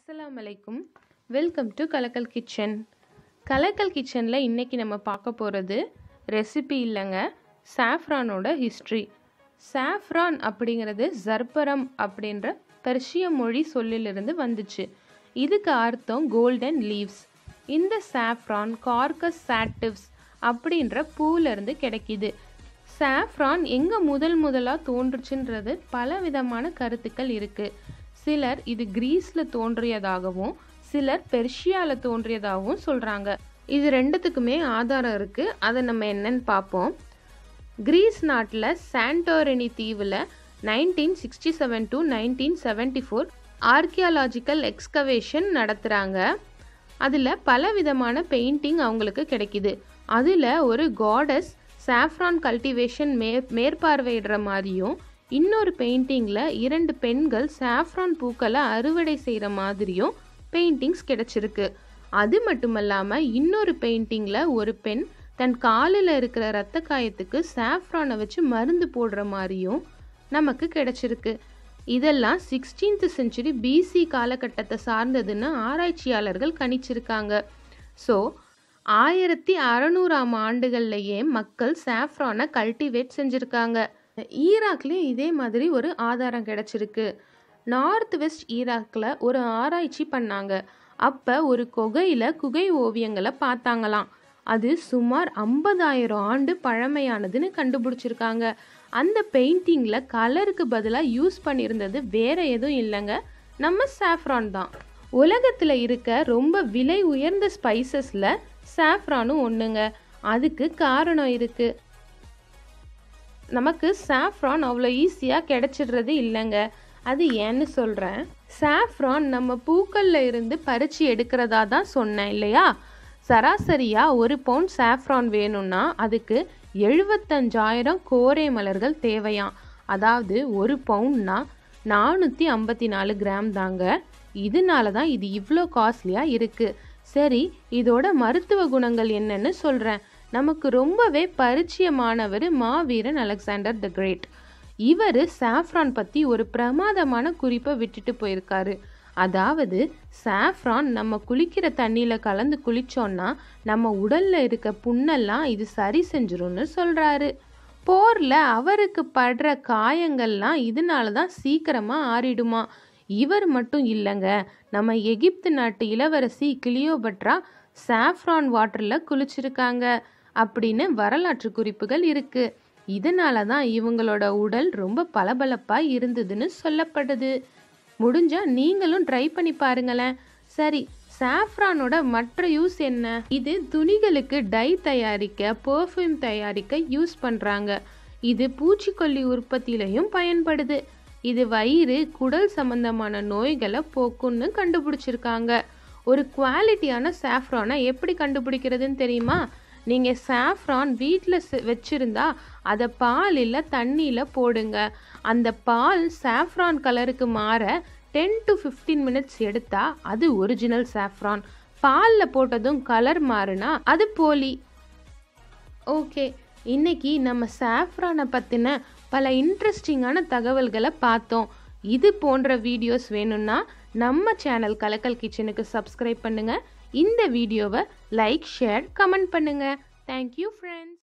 அஸ்ஸலாமு அலைக்கும் welcome to கலக்கல் கிச்சன் கலக்கல் கிச்சனில் இன்றைக்கி நம்ம பார்க்க போகிறது ரெசிபி இல்லைங்க சாஃப்ரானோட ஹிஸ்ட்ரி சாஃப்ரான் அப்படிங்கிறது ஜர்பரம் அப்படின்ற பெர்ஷிய மொழி சொல்லிலிருந்து வந்துச்சு இதுக்கு அர்த்தம் கோல்டன் லீவ்ஸ் இந்த சாஃப்ரான் கார்கஸ் சாட்டிவ்ஸ் அப்படின்ற பூவிலிருந்து கிடைக்கிது சாஃப்ரான் எங்கே முதல் முதலாக தோன்றுச்சுன்றது பல விதமான கருத்துக்கள் இருக்குது சிலர் இது கிரீஸில் தோன்றியதாகவும் சிலர் பெர்ஷியாவில் தோன்றியதாகவும் சொல்கிறாங்க இது ரெண்டுத்துக்குமே ஆதாரம் இருக்குது அதை நம்ம என்னன்னு பார்ப்போம் கிரீஸ் நாட்டில் சாண்டோரினி தீவில் nineteen sixty seven to nineteen seventy four archaeological excavation நடத்துகிறாங்க அதில் பல விதமான பெயிண்டிங் அவங்களுக்கு கிடைக்கிது அதில் ஒரு காடஸ் சாஃப்ரான் கல்டிவேஷன் மே மேற்பார்வையிடுற மாதிரியும் இன்னொரு பெயிண்டிங்கில் இரண்டு பெண்கள் சாஃப்ரான் பூக்களை அறுவடை செய்கிற மாதிரியும் பெயிண்டிங்ஸ் கிடைச்சிருக்கு அது மட்டும் இல்லாமல் இன்னொரு பெயிண்டிங்கில் ஒரு பெண் தன் காலில் இருக்கிற இரத்த காயத்துக்கு சாஃப்ரானை வச்சு மருந்து போடுற மாதிரியும் நமக்கு கிடைச்சிருக்கு இதெல்லாம் சிக்ஸ்டீன்த் செஞ்சுரி பிசி காலகட்டத்தை சார்ந்ததுன்னு ஆராய்ச்சியாளர்கள் கணிச்சிருக்காங்க ஸோ ஆயிரத்தி அறநூறாம் ஆண்டுகள்லையே மக்கள் சாஃப்ரானை கல்டிவேட் செஞ்சுருக்காங்க ஈராக்லேயும் இதே மாதிரி ஒரு ஆதாரம் கிடைச்சிருக்கு நார்த் வெஸ்ட் ஈராக்கில் ஒரு ஆராய்ச்சி பண்ணாங்க அப்போ ஒரு குகையில் குகை ஓவியங்களை பார்த்தாங்களாம் அது சுமார் ஐம்பதாயிரம் ஆண்டு பழமையானதுன்னு கண்டுபிடிச்சிருக்காங்க அந்த பெயிண்டிங்கில் கலருக்கு பதிலாக யூஸ் பண்ணியிருந்தது வேற எதுவும் இல்லைங்க நம்ம சாஃப்ரான் தான் உலகத்தில் இருக்க ரொம்ப விலை உயர்ந்த ஸ்பைசஸில் சாஃப்ரானும் ஒன்றுங்க அதுக்கு காரணம் இருக்குது நமக்கு சாஃப்ரான் அவ்வளோ ஈஸியாக கிடைச்சிடுறது இல்லைங்க அது ஏன்னு சொல்கிறேன் சாஃப்ரான் நம்ம பூக்களில் இருந்து பறித்து எடுக்கிறதா தான் சொன்னேன் இல்லையா சராசரியாக ஒரு பவுண்ட் சாஃப்ரான் வேணும்னா அதுக்கு எழுபத்தஞ்சாயிரம் கோரை மலர்கள் தேவையாம் அதாவது ஒரு பவுண்ட்னா நானூற்றி ஐம்பத்தி நாலு கிராம் தாங்க இதனால தான் இது இவ்வளோ காஸ்ட்லியாக இருக்குது சரி இதோட மருத்துவ குணங்கள் என்னன்னு சொல்கிறேன் நமக்கு ரொம்பவே பரிச்சயமானவர் மாவீரன் அலெக்சாண்டர் த கிரேட் இவர் சாஃப்ரான் பற்றி ஒரு பிரமாதமான குறிப்பை விட்டுட்டு போயிருக்காரு அதாவது சாஃப்ரான் நம்ம குளிக்கிற தண்ணியில் கலந்து குளிச்சோன்னா நம்ம உடலில் இருக்க புண்ணெல்லாம் இது சரி செஞ்சிரும்னு சொல்கிறாரு போரில் அவருக்கு படுற காயங்கள்லாம் இதனால தான் சீக்கிரமாக ஆறிடுமா இவர் மட்டும் இல்லைங்க நம்ம எகிப்து நாட்டு இளவரசி கிளியோபட்ரா சாஃப்ரான் வாட்டரில் குளிச்சிருக்காங்க அப்படின்னு வரலாற்று குறிப்புகள் இருக்கு இதனால தான் இவங்களோட உடல் ரொம்ப பளபளப்பாக இருந்ததுன்னு சொல்லப்படுது முடிஞ்சா நீங்களும் ட்ரை பண்ணி பாருங்களேன் சரி சாஃப்ரானோட மற்ற யூஸ் என்ன இது துணிகளுக்கு டை தயாரிக்க பர்ஃப்யூம் தயாரிக்க யூஸ் பண்ணுறாங்க இது பூச்சிக்கொல்லி உற்பத்தியிலையும் பயன்படுது இது வயிறு குடல் சம்பந்தமான நோய்களை போக்குன்னு கண்டுபிடிச்சிருக்காங்க ஒரு குவாலிட்டியான சாஃப்ரானை எப்படி கண்டுபிடிக்கிறதுன்னு தெரியுமா நீங்கள் சாஃப்ரான் வீட்டில் வச்சுருந்தா அதை பால் இல்லை தண்ணியில் போடுங்க அந்த பால் சாஃப்ரான் கலருக்கு மாற டென் டு ஃபிஃப்டீன் மினிட்ஸ் எடுத்தால் அது ஒரிஜினல் சாஃப்ரான் பாலில் போட்டதும் கலர் மாறுனா அது போலி ஓகே இன்னைக்கு நம்ம சாஃப்ரானை பற்றின பல இன்ட்ரெஸ்டிங்கான தகவல்களை பார்த்தோம் இது போன்ற வீடியோஸ் வேணும்னா நம்ம சேனல் கலக்கல் கிச்சனுக்கு சப்ஸ்கிரைப் பண்ணுங்கள் இந்த வீடியோவை லைக் ஷேர் கமெண்ட் பண்ணுங்கள் தேங்க்யூ ஃப்ரெண்ட்ஸ்